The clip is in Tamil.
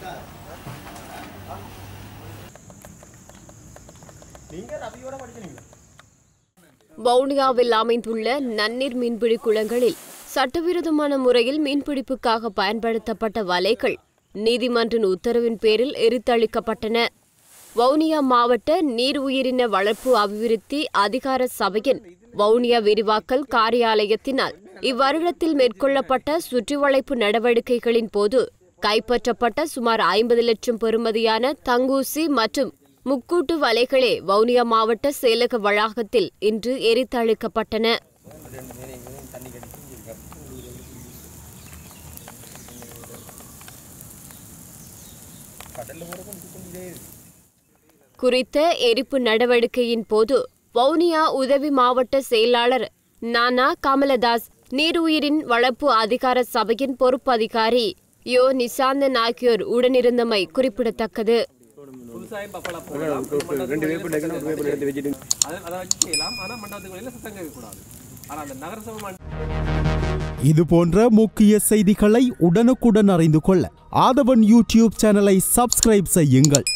வவுனியாவில் அமைந்துள்ள நன்னீர் மீன்பிடி குளங்களில் சட்டவிரோதமான முறையில் மீன்பிடிப்புக்காக பயன்படுத்தப்பட்ட வலைகள் நீதிமன்றின் உத்தரவின் பேரில் எரித்தளிக்கப்பட்டன வவுனியா மாவட்ட நீர் உயிரின வளர்ப்பு அபிவிருத்தி அதிகார சபையின் வவுனியா விரிவாக்கல் காரியாலயத்தினால் இவ்வருடத்தில் மேற்கொள்ளப்பட்ட சுற்றிவளைப்பு நடவடிக்கைகளின் போது கைப்பற்றப்பட்ட சுமார் ஐம்பது லட்சம் பெறுமதியான தங்கூசி மற்றும் முக்கூட்டு வலைகளே வவுனியா மாவட்ட செயலக வளாகத்தில் இன்று எரித்தளிக்கப்பட்டன குறித்த எரிப்பு நடவடிக்கையின் போது வவுனியா உதவி மாவட்ட செயலாளர் நானா கமலதாஸ் நீருயிரின் வளர்ப்பு அதிகார சபையின் பொறுப்பு அதிகாரி யோ நிசாந்தன் ஆகியோர் உடனிருந்தமை குறிப்பிடத்தக்கது புதுசாக பப்பளா போடலாம் ரெண்டு வேப்பில் வைக்கணும் ஒரு வேப்பில் எடுத்து வச்சுட்டு அதை அதை வச்சு செய்யலாம் ஆனால் மண்டபத்துக்கு வெளியில் சத்தம் கேட்கக்கூடாது ஆனால் அந்த நகரசபை மண்ட இது போன்ற முக்கிய செய்திகளை உடனுக்குடன் அறிந்து கொள்ள ஆதவன் யூடியூப் சேனலை சப்ஸ்கிரைப் செய்யுங்கள்